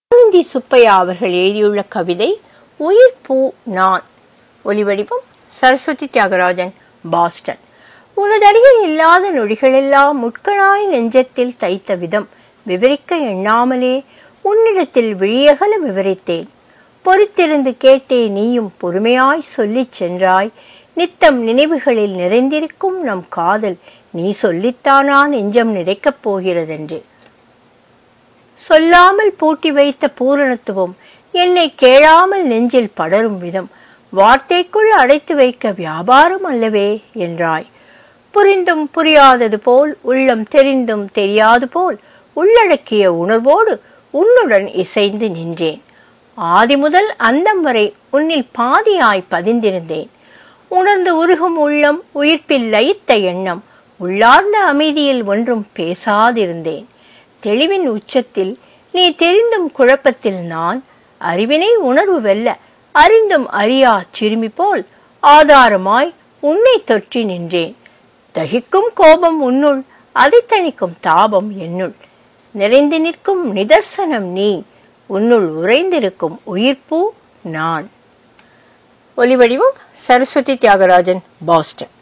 ஆனந்தி சுப்பையா அவர்கள் எழுதியுள்ள கவிதை உயிர் பூ நான் ஒலிவடிவம் சரஸ்வதி தியாகராஜன் பாஸ்டன் உனதருகில் இல்லாத நொடிகளெல்லாம் முட்களாய் நெஞ்சத்தில் தைத்த விதம் விவரிக்க எண்ணாமலே உன்னிடத்தில் விழியகல விவரித்தேன் பொறுத்திருந்து கேட்டே நீயும் பொறுமையாய் சொல்லிச் சென்றாய் நித்தம் நினைவுகளில் நிறைந்திருக்கும் நம் காதல் நீ சொல்லித்தானா நெஞ்சம் நிறைக்கப் போகிறதென்று சொல்லாமல் பூட்டி வைத்த பூரணத்துவம் என்னை கேளாமல் நெஞ்சில் படரும் விதம் வார்த்தைக்குள் அடைத்து வைக்க வியாபாரம் அல்லவே என்றாய் புரிந்தும் புரியாதது போல் உள்ளம் தெரிந்தும் தெரியாது போல் உள்ளடக்கிய உணர்வோடு உன்னுடன் இசைந்து நின்றேன் ஆதி முதல் அந்தம் வரை உன்னில் பாதியாய் பதிந்திருந்தேன் உணர்ந்து உருகும் உள்ளம் உயிர்ப்பில் லயித்த எண்ணம் உள்ளார்ந்த அமைதியில் ஒன்றும் பேசாதிருந்தேன் தெளிவின் உச்சத்தில் நீ தெரிந்தும் குழப்பத்தில் நான் அறிவினை உணர்வு வெல்ல அறிந்தும் அறியா சிறுமி போல் ஆதாரமாய் உன்னை தொற்றி நின்றேன் தகிக்கும் கோபம் உன்னுள் அதை தணிக்கும் தாபம் என்னுள் நிறைந்து நிற்கும் நிதர்சனம் நீ உன்னுள் உறைந்திருக்கும் உயிர்ப்பூ நான் ஒலிவடிவம் சரஸ்வதி தியாகராஜன் பாஸ்டன்